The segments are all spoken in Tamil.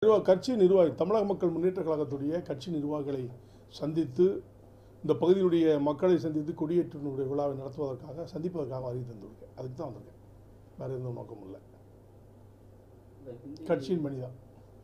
நிர்வா- கட்சி நிர்வாகி தமிழக மக்கள் முன்னேற்ற கழகத்துடைய கட்சி நிர்வாகிகளை சந்தித்து இந்த பகுதியினுடைய மக்களை சந்தித்து கொடியேற்றினுடைய விழாவை நடத்துவதற்காக சந்திப்பதற்காக அறிவு தந்திருக்கேன் அதுக்கு தான் வந்திருக்கேன் வேறு எந்த நோக்கமும் இல்லை கட்சியின் மணிதான்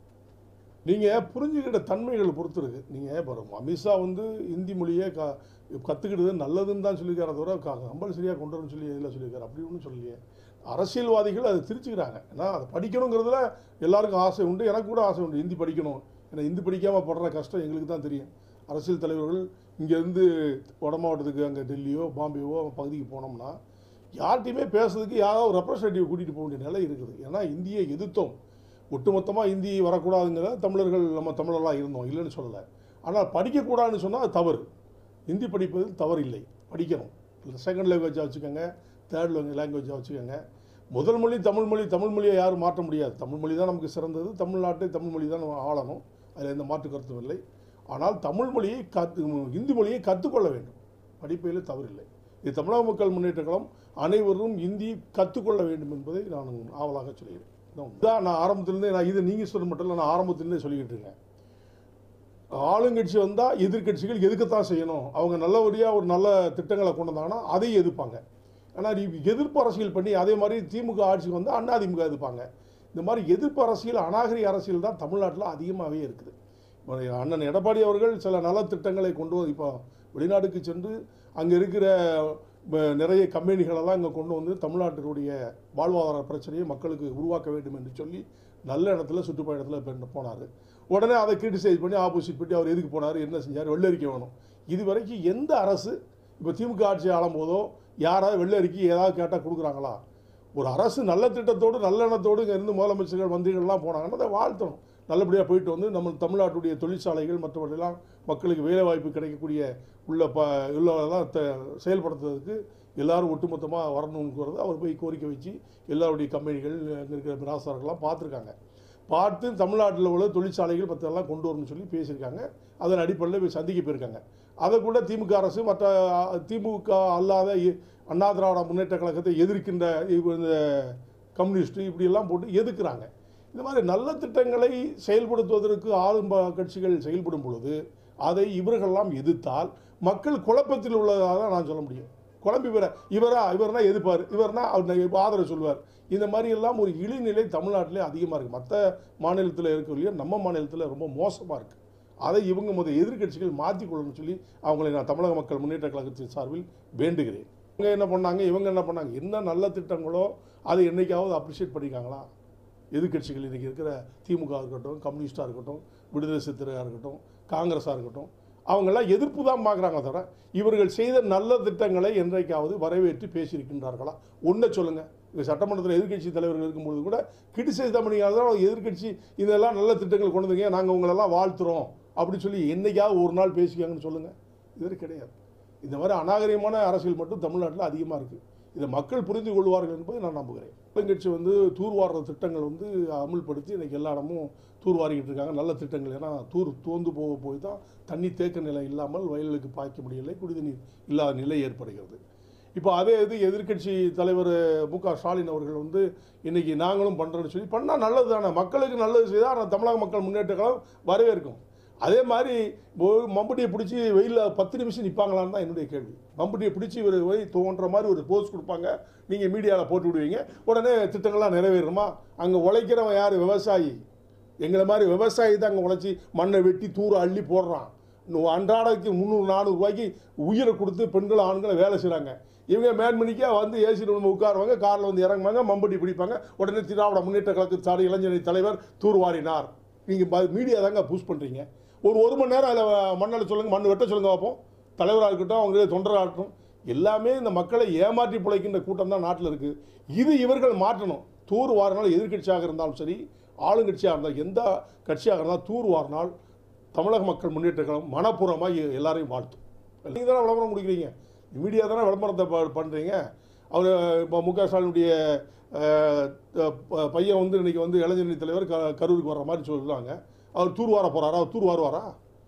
நீங்கள் புரிஞ்சுக்கிட்ட தன்மைகள் பொறுத்து இருக்கு நீங்கள் இப்போ அமித்ஷா வந்து இந்தி மொழியை க கற்றுக்கிட்டது நல்லதுன்னு தான் சொல்லியிருக்காரு தவிர கம்பல்சரியாக கொண்டு வரணும்னு சொல்லி எதில் சொல்லியிருக்காரு அப்படி ஒன்றும் சொல்லலையே அரசியல்வாதிகள் அதை திரிச்சுக்கிறாங்க ஏன்னா அதை படிக்கணுங்கிறதுல எல்லாருக்கும் ஆசை உண்டு எனக்கு கூட ஆசை உண்டு ஹிந்தி படிக்கணும் ஏன்னா ஹிந்தி படிக்காமல் படுற கஷ்டம் எங்களுக்கு தான் தெரியும் அரசியல் தலைவர்கள் இங்கேருந்து வட மாவட்டத்துக்கு அங்கே டெல்லியோ பாம்பேவோ பகுதிக்கு போனோம்னா யார்கிட்டையுமே பேசுறதுக்கு யாராவது ரெப்ரசன்டேட்டிவ் கூட்டிகிட்டு போக வேண்டிய நிலை இருக்குது ஏன்னா இந்தியை எதிர்த்தோம் ஒட்டுமொத்தமாக இந்தி வரக்கூடாதுங்கிற தமிழர்கள் நம்ம தமிழர்களாக இருந்தோம் இல்லைன்னு சொல்லலை ஆனால் படிக்கக்கூடாதுன்னு சொன்னால் அது தவறு ஹிந்தி படிப்பது தவறு இல்லை படிக்கணும் இல்லை செகண்ட் லாங்குவேஜாக வச்சுக்கோங்க தேர்ட் லாங்குவேஜாக வச்சுக்கோங்க முதல் மொழி தமிழ் மொழி தமிழ் மொழியை யாரும் மாற்ற முடியாது தமிழ் மொழி தான் நமக்கு சிறந்தது தமிழ்நாட்டை தமிழ் மொழி தான் நம்ம ஆளணும் அதில் எந்த மாற்று கருத்தும் இல்லை ஆனால் தமிழ் மொழியை கற்று இந்தி மொழியை கற்றுக்கொள்ள வேண்டும் படிப்பதில் தவறில்லை இது தமிழக மக்கள் முன்னேற்ற கழகம் அனைவரும் இந்தி கற்றுக்கொள்ள வேண்டும் என்பதை நான் ஆவலாக சொல்கிறேன் இதான் நான் ஆரம்பத்திலேருந்தே நான் இது நீங்கள் சொல்ல மட்டும் இல்லை நான் ஆரம்பத்திலேருந்தே சொல்லிக்கிட்டு இருக்கேன் ஆளுங்கட்சி வந்தால் எதிர்க்கட்சிகள் எதுக்கத்தான் செய்யணும் அவங்க நல்லபடியாக ஒரு நல்ல திட்டங்களை கொண்டு வந்தாங்கன்னா அதையும் எதிர்ப்பாங்க ஆனால் நீ எதிர்ப்பு அரசியல் பண்ணி அதே மாதிரி திமுக ஆட்சிக்கு வந்தால் அண்ணா திமுக எதிர்ப்பாங்க இந்த மாதிரி எதிர்ப்பு அரசியல் அநாகரிக அரசியல் தான் தமிழ்நாட்டில் அதிகமாகவே இருக்குது இப்போ அண்ணன் எடப்பாடி அவர்கள் சில நலத்திட்டங்களை கொண்டு வந்து இப்போ வெளிநாட்டுக்கு சென்று அங்கே இருக்கிற ப- நிறைய கம்பெனிகளெல்லாம் இங்கே கொண்டு வந்து தமிழ்நாட்டினுடைய வாழ்வாதார பிரச்சனையை மக்களுக்கு உருவாக்க வேண்டும் என்று சொல்லி நல்ல இடத்துல சுற்றுப்பயணத்தில் பெண் போனார் உடனே அதை கிரிட்டிசைஸ் பண்ணி ஆப்போசிட் பண்ணி அவர் எதுக்கு போனார் என்ன செஞ்சார் வெள்ளரிக்கை வேணும் இது வரைக்கும் எந்த அரசு இப்போ திமுக ஆட்சி ஆளும் போதோ யாராவது வெள்ளரிக்கை ஏதாவது கேட்டால் கொடுக்குறாங்களா ஒரு அரசு நல்ல திட்டத்தோடு நல்ல எண்ணத்தோடு இங்கே இருந்து முதலமைச்சர்கள் மந்திரிகள்லாம் போனாங்கன்னா அதை வாழ்த்தணும் நல்லபடியாக போயிட்டு வந்து நம்ம தமிழ்நாட்டுடைய தொழிற்சாலைகள் மற்றவற்றெல்லாம் மக்களுக்கு வேலை வாய்ப்பு கிடைக்கக்கூடிய உள்ள ப உள்ளதெல்லாம் த செயல்படுத்துறதுக்கு எல்லாரும் ஒட்டுமொத்தமாக வரணுங்கிறத அவர் போய் கோரிக்கை வச்சு எல்லாருடைய கம்பெனிகள் அங்கே இருக்கிற மிராசார்கள்லாம் பார்த்துருக்காங்க பார்த்து தமிழ்நாட்டில் உள்ள தொழிற்சாலைகள் மற்றெல்லாம் கொண்டு வரணும்னு சொல்லி பேசியிருக்காங்க அதன் அடிப்படையில் போய் சந்திக்க போயிருக்காங்க அதை கூட திமுக அரசு மற்ற அ, திமுக அல்லாத இ- அண்ணா திராவிட முன்னேற்ற கழகத்தை எதிர்க்கின்ற இவ- இந்த கம்யூனிஸ்ட் இப்படியெல்லாம் போட்டு எதிர்க்கிறாங்க இந்த மாதிரி நல்ல திட்டங்களை செயல்படுத்துவதற்கு ஆளும் ப- கட்சிகள் செயல்படும் பொழுது அதை இவர்களெல்லாம் எதிர்த்தால் மக்கள் குழப்பத்தில் உள்ளதாக தான் நான் சொல்ல முடியும் குழம்பி வர இவரா இவர்னா எதிர்ப்பார் இவர்னா அவர் ஆதரவு சொல்லுவார் இந்த மாதிரி எல்லாம் ஒரு இழிநிலை தமிழ்நாட்டிலே அதிகமாக இருக்குது மற்ற மாநிலத்தில் இருக்கக்கூடிய நம்ம மாநிலத்தில் ரொம்ப மோசமாக இருக்குது அதை இவங்க முதல் எதிர்க்கட்சிகள் மாற்றிக்கொள்ளணும்னு சொல்லி அவங்களை நான் தமிழக மக்கள் முன்னேற்ற கழகத்தின் சார்பில் வேண்டுகிறேன் இவங்க என்ன பண்ணாங்க இவங்க என்ன பண்ணாங்க என்ன நல்ல திட்டங்களோ அதை என்னைக்காவது அப்ரிஷியேட் பண்ணியிருக்காங்களா எதிர்க்கட்சிகள் இன்றைக்கி இருக்கிற திமுக இருக்கட்டும் கம்யூனிஸ்டாக இருக்கட்டும் விடுதலை சித்திரையாக இருக்கட்டும் காங்கிரஸாக இருக்கட்டும் அவங்கெல்லாம் எதிர்ப்பு தான் பார்க்குறாங்க தவிர இவர்கள் செய்த நல்ல திட்டங்களை என்றைக்காவது வரவேற்று பேசியிருக்கின்றார்களா ஒன்றை சொல்லுங்கள் இங்கே சட்டமன்றத்தில் எதிர்க்கட்சி தலைவர்கள் இருக்கும்பொழுது கூட கிரிட்டிசைஸ் தான் பண்ணிக்காத எதிர்க்கட்சி இதெல்லாம் நல்ல திட்டங்கள் கொண்டு வந்தீங்க நாங்கள் உங்களெல்லாம் வாழ்த்துறோம் அப்படின்னு சொல்லி என்னைக்காவது ஒரு நாள் பேசிக்காங்கன்னு சொல்லுங்கள் இது கிடையாது இந்த மாதிரி அநாகரிகமான அரசியல் மட்டும் தமிழ்நாட்டில் அதிகமாக இருக்குது இதை மக்கள் புரிந்து கொள்வார்கள் என்பதை நான் நம்புகிறேன் ஆளுங்கட்சி வந்து தூர்வாடுற திட்டங்கள் வந்து அமுல்படுத்தி இன்றைக்கி எல்லா இடமும் தூர்வாரிக்கிட்டு இருக்காங்க நல்ல திட்டங்கள் ஏன்னா தூர் தோந்து போக போய் தான் தண்ணி தேக்க நிலை இல்லாமல் வயல்களுக்கு பாய்க்க முடியலை குடிநீர் இல்லாத நிலை ஏற்படுகிறது இப்போ அதே இது எதிர்க்கட்சி தலைவர் மு க ஸ்டாலின் அவர்கள் வந்து இன்னைக்கு நாங்களும் பண்ணுறோன்னு சொல்லி பண்ணால் நல்லது தானே மக்களுக்கு நல்லது செய்தால் தமிழக மக்கள் முன்னேற்ற கழகம் வரவேற்கும் அதே மாதிரி ஒரு மம்பட்டியை பிடிச்சி வெயிலில் பத்து நிமிஷம் நிற்பாங்களான்னு தான் என்னுடைய கேள்வி மம்பட்டியை பிடிச்சி ஒரு போய் தோன்ற மாதிரி ஒரு போஸ்ட் கொடுப்பாங்க நீங்கள் மீடியாவில் போட்டு விடுவீங்க உடனே திட்டங்கள்லாம் நிறைவேறுமா அங்கே உழைக்கிறவன் யார் விவசாயி எங்களை மாதிரி விவசாயி தான் அங்கே உழைச்சி மண்ணை வெட்டி தூர அள்ளி போடுறான் இன்னும் அன்றாடக்கு முந்நூறு நானூறு ரூபாய்க்கு உயிரை கொடுத்து பெண்கள் ஆண்களை வேலை செய்கிறாங்க இவங்க மேன்மணிக்காக வந்து ஏசி ரூம் உட்காருவாங்க காரில் வந்து இறங்குவாங்க மம்பட்டி பிடிப்பாங்க உடனே திராவிட முன்னேற்ற கழகத்து சாரி இளைஞரணி தலைவர் தூர்வாரினார் நீங்கள் மீடியா தாங்க பூஸ் பண்ணுறீங்க ஒரு ஒரு மணி நேரம் அதில் மண்ணை சொல்லுங்கள் மண் வெட்ட சொல்லுங்க பார்ப்போம் தலைவராக இருக்கட்டும் அவங்க தொண்டராக இருக்கட்டும் எல்லாமே இந்த மக்களை ஏமாற்றி பிழைக்கின்ற கூட்டம் தான் நாட்டில் இருக்குது இது இவர்கள் மாற்றணும் தூர் வாரினால் எதிர்க்கட்சியாக இருந்தாலும் சரி ஆளுங்கட்சியாக இருந்தால் எந்த கட்சியாக இருந்தால் தூர் வாரினால் தமிழக மக்கள் முன்னேற்ற கழகம் மனப்பூர்வமாக எல்லாரையும் வாழ்த்தும் நீங்கள் தானே விளம்பரம் முடிக்கிறீங்க மீடியா தானே விளம்பரத்தை ப- பண்ணுறீங்க அவர் இப்போ மு க ஸ்டாலினுடைய அஹ், ப- பையன் வந்து இன்னைக்கு வந்து இளைஞரணி தலைவர் க கரூருக்கு வர்ற மாதிரி சொல்லுவாங்க அவர் தூர் வார போகிறாரா அவர் தூர் வாருவாரா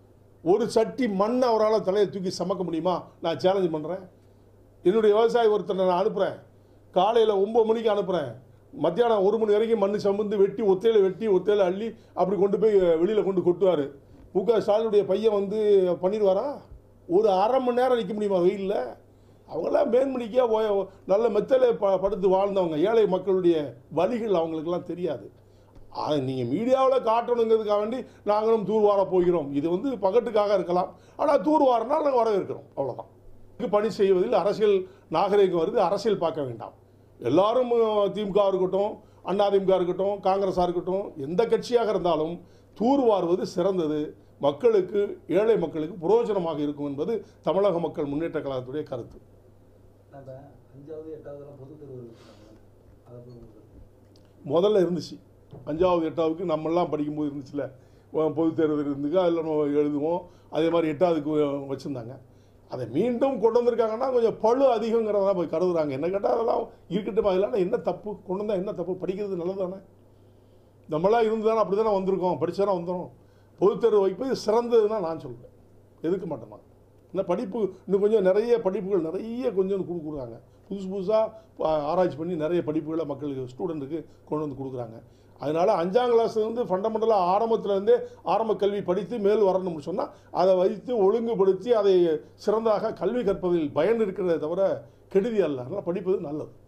ஒரு சட்டி மண் அவரால் தலையை தூக்கி சமக்க முடியுமா நான் சேலஞ்ச் பண்ணுறேன் என்னுடைய விவசாயி ஒருத்தனை நான் அனுப்புகிறேன் காலையில் ஒம்பது மணிக்கு அனுப்புகிறேன் மத்தியானம் ஒரு மணி வரைக்கும் மண்ணு சம்பந்து வெட்டி ஒத்தையில வெட்டி ஒத்தையில அள்ளி அப்படி கொண்டு போய் வெளியில் கொண்டு கொட்டுவார் மு க ஸ்டாலினுடைய பையன் வந்து பண்ணிடுவாரா ஒரு அரை மணி நேரம் நிற்க முடியுமா வெயிலில் அவங்களாம் மேன்மணிக்காக போய நல்ல மெத்தலை ப படுத்து வாழ்ந்தவங்க ஏழை மக்களுடைய வழிகள் அவங்களுக்கெல்லாம் தெரியாது அதை நீங்கள் மீடியாவில் காட்டணுங்கிறதுக்காக வேண்டி நாங்களும் தூர்வார போகிறோம் இது வந்து பகட்டுக்காக இருக்கலாம் ஆனால் தூர்வாரனால் நாங்கள் வரவேற்கிறோம் அவ்வளோதான் இதுக்கு பணி செய்வதில் அரசியல் நாகரிகம் வருது அரசியல் பார்க்க வேண்டாம் எல்லாரும் அஹ், திமுக இருக்கட்டும் அண்ணா திமுக இருக்கட்டும் காங்கிரஸாக இருக்கட்டும் எந்த கட்சியாக இருந்தாலும் தூர்வாருவது சிறந்தது மக்களுக்கு ஏழை மக்களுக்கு புரோஜனமாக இருக்கும் என்பது தமிழக மக்கள் முன்னேற்ற கழகத்துடைய கருத்து நம்ம அஞ்சாவது எட்டாவதுலாம் பொது தேர்வு வச்சுருக்காங்க அதை போய் உங்களுக்கு முதல்ல இருந்துச்சு அஞ்சாவது எட்டாவதுக்கு நம்மெல்லாம் படிக்கும்போது இருந்துச்சுல அஹ் பொதுத் தேர்வு இருந்துக்கு அதில் நம்ம எழுதுவோம் அதே மாதிரி எட்டாவதுக்கு வச்சுருந்தாங்க அதை மீண்டும் கொண்டு வந்திருக்காங்கன்னா கொஞ்சம் பழு அதிகங்கிறதெல்லாம் போய் கருதுறாங்க என்ன கேட்டால் அதெல்லாம் இருக்கட்டும் அதெல்லாம் என்ன தப்பு கொண்டு வந்தால் என்ன தப்பு படிக்கிறது நல்லது தானே நம்மளாம் இருந்து தானே அப்படி தானே வந்திருக்கோம் படிச்சானே வந்துடும் பொதுத் தேர்வு வைப்பது சிறந்ததுன்னா நான் சொல்கிறேன் எதுக்க மாட்டேமா இன்னும் படிப்பு இன்னும் கொஞ்சம் நிறைய படிப்புகள் நிறைய கொஞ்சம் கொடுக்குறாங்க புதுசு புதுசாக ஆராய்ச்சி பண்ணி நிறைய படிப்புகளை மக்களுக்கு ஸ்டூடெண்ட்டுக்கு கொண்டு வந்து கொடுக்குறாங்க அதனால் அஞ்சாம் கிளாஸ் வந்து ஃபண்டமெண்டலாக ஆரம்பத்துலேருந்தே ஆரம்ப கல்வி படித்து மேல் வரணும்னு சொன்னால் அதை வைத்து ஒழுங்குபடுத்தி அதை சிறந்ததாக கல்வி கற்பதில் பயன் இருக்கிறதே தவிர கெடுதி அல்ல அதனால் படிப்பது நல்லது